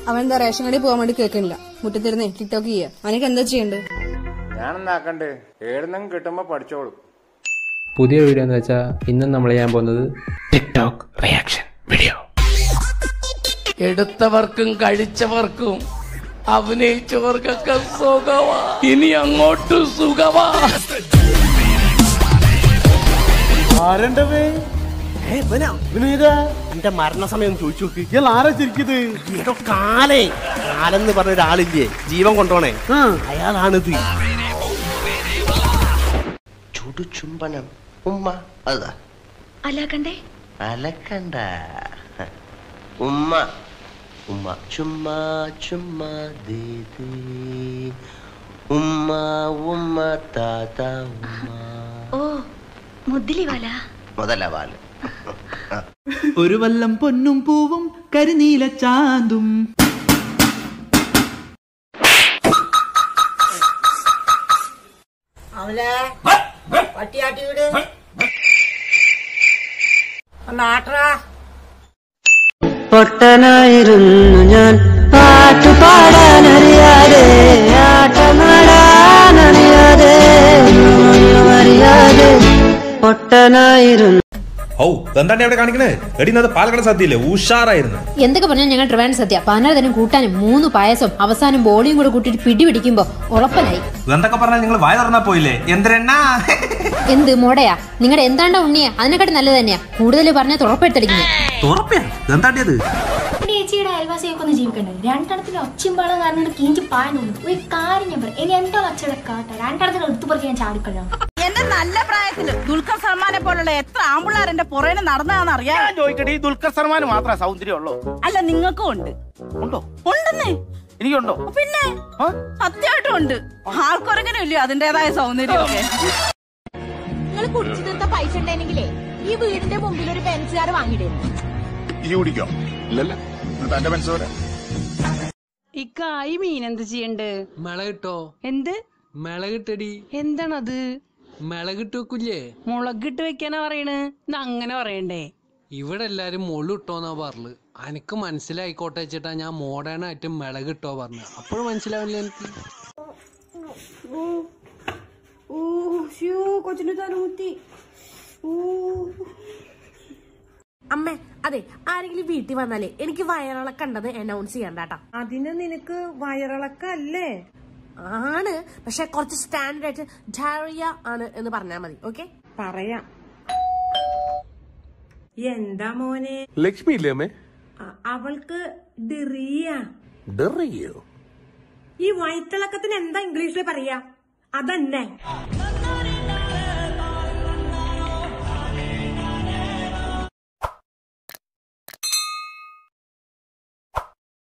അവൻ എന്താ റേഷൻ കടയിൽ പോകാൻ വേണ്ടി കേൾക്കണില്ല മുറ്റത്തിരുന്നേ ടിക്ടോക്ക് ചെയ്യാ അവനക്ക് എന്താ ചെയ്യണ്ട് ഞാനെന്നാക്കണ്ട് ഏടുന്നെങ്കിലും കിട്ടുമ്പോ പഠിച്ചോളൂ പുതിയ വീഡിയോ എന്ന് വെച്ചാൽ ഇന്നും നമ്മൾ ചെയ്യാൻ പോകുന്നത് ടിക്ടോക്ക് റിയാക്ഷൻ വീഡിയോ എടുത്തവർക്കും കഴിച്ചവർക്കും അഭിനയിച്ചവർക്കൊക്കെ സുഖമാ ഇനി അങ്ങോട്ട് സുഖമാ എന്റെ മരണസമയം ചോദിച്ചു നോക്ക് ഇയാൾ ആരാ ചിരിക്കുന്നത് ഏതോ കാലേ കാലെന്ന് പറഞ്ഞ ഒരാളില്ലേ ജീവൻ കൊണ്ടോണേ അയാളാണിത് ചുടുചുംബനം ഉമ്മ അതാ അലാക്കണ്ടേ അലക്കണ്ട ഉമ്മ ഉമ്മ ചുമ്മാ ചുമ്മാ ദേ ദേ. ഉമ്മ ഉമ്മ താത്ത ഉമ്മ ഓ മുദ്ദിലി വാല മുതല പാല് ഒരു വല്ലം പൊന്നും പൂവും കരിനീല ചാന്തും പൊട്ടനായിരുന്നു ഞാൻ പാട്ടു പാടാനറിയാതെ ആട്ടമാടാനറിയാതെ ഒന്നും അറിയാതെ പൊട്ടനായിരുന്നു ഔ എന്താണ് അവിടെ കാണിക്കണേ എടി ഇന്നത് പാലക്കാട് സദ്യയില്ലേ ഉഷാറായിരുന്നു എന്തൊക്കെ പറഞ്ഞാൽ ഞങ്ങൾ ട്രിവാൻഡ് സദ്യ പതിനാറ് തരം കൂട്ടാനും മൂന്ന് പായസം അവസാനം ബോളിയും കൂടെ കൂട്ടിയിട്ട് പിടി പിടിക്കുമ്പോ ഉറപ്പനായി എന്തൊക്കെ പറഞ്ഞാൽ നിങ്ങൾ വായ തുറന്നാ പോയില്ലേ എന്തിനെണ്ണ എന്ത് മോടയാ നിങ്ങളുടെ എന്താണ്ട ഉണ്ണിയാ അതിനെക്കാട്ടി നല്ലത് തന്നെയാ കൂടുതൽ പറഞ്ഞാൽ തുറപ്പെടുത്തടിക്കുന്നേ തുറപ്പിയാ എന്താണ്ടിയത് ചേച്ചിയുടെ അയൽവാസിയൊക്കെ ഒന്ന് ജീവിക്കണ്ടേ രണ്ടെണ്ണത്തിന് ഒച്ചിമ്പാളം കാരണം കീഞ്ചി പായുന്നുള്ളൂ ഒരു കാര്യം ഞാൻ പറയാം ഇനി എന്തോ അച്ഛടെ കാട്ട രണ്ടെണ്ണത്തിന് എടുത്തുപറക്കി ഞാൻ ചാടിക്കളയാം എന്റെ നല്ല പ്രായത്തില് ദുൽഖർ സൽമാനെ പോലുള്ള എത്ര ആമ്പിള്ളാർ എന്റെ പുറകെ നടന്നതാന്ന് അറിയാം ചോദിക്കട്ടെ ഈ ദുൽഖർ സൽമാന് മാത്രമേ സൗന്ദര്യം ഉള്ളൂ അല്ല നിങ്ങൾക്കും ഉണ്ട് ഉണ്ടോ ഉണ്ടെന്നേ എനിക്കുണ്ടോ പിന്നെ സത്യമായിട്ടും ഉണ്ട് ആൾക്കൊരങ്ങനെ ഇല്ലയോ അതിന്റേതായ സൗന്ദര്യമൊക്കെ നിങ്ങൾ കുടിച്ചു തീർത്ത പൈസ ഉണ്ടെങ്കിലേ ഈ വീടിന്റെ മുമ്പിൽ ഒരു ബെൻസുകാർ വാങ്ങിയിടുന്നു ഈ കുടിക്കോ ഇല്ലല്ല തന്റെ മനസ്സോടെ ഇക്ക ഈ മീൻ എന്ത് ചെയ്യണ്ട് മിളകിട്ടോ എന്ത് മിളകിട്ടടി എന്താണത് മിളകിട്ട് വെക്കില്ലേ മുളകിട്ട് വെക്കാനാ പറയണ് ഇത് അങ്ങനെ പറയണ്ടേ ഇവിടെ എല്ലാരും മുള്ളിട്ടോന്നാ പറഞ്ഞത് അനക്ക് മനസ്സിലായിക്കോട്ടെ വെച്ചിട്ടാ ഞാൻ മോഡേൺ ആയിട്ട് മിളകിട്ടോ പറഞ്ഞു അപ്പോഴും മനസ്സിലാവില്ല എനിക്ക് കൊച്ചിന് തലമുത്തി അമ്മേ അതെ ആരെങ്കിലും വീട്ടിൽ വന്നാലേ എനിക്ക് വയറിളക്കണ്ടെന്ന് അനൗൺസ് ചെയ്യണ്ടാട്ടാ അതിന് നിനക്ക് വയറിളക്കല്ലേ ആണ് പക്ഷെ കുറച്ച് സ്റ്റാൻഡേർഡ് ആയിട്ട് ഡയറിയ ആണ് എന്ന് പറഞ്ഞാൽ മതി ഓക്കെ പറയാം എന്താ മോനെ ലക്ഷ്മി ഇല്ലേ അമ്മേ അ- അവൾക്ക് ഡിറിയ ഡെറിയോ ഈ വയറ്റിളക്കത്തിന് എന്താ ഇംഗ്ലീഷിൽ പറയാ അതന്നെ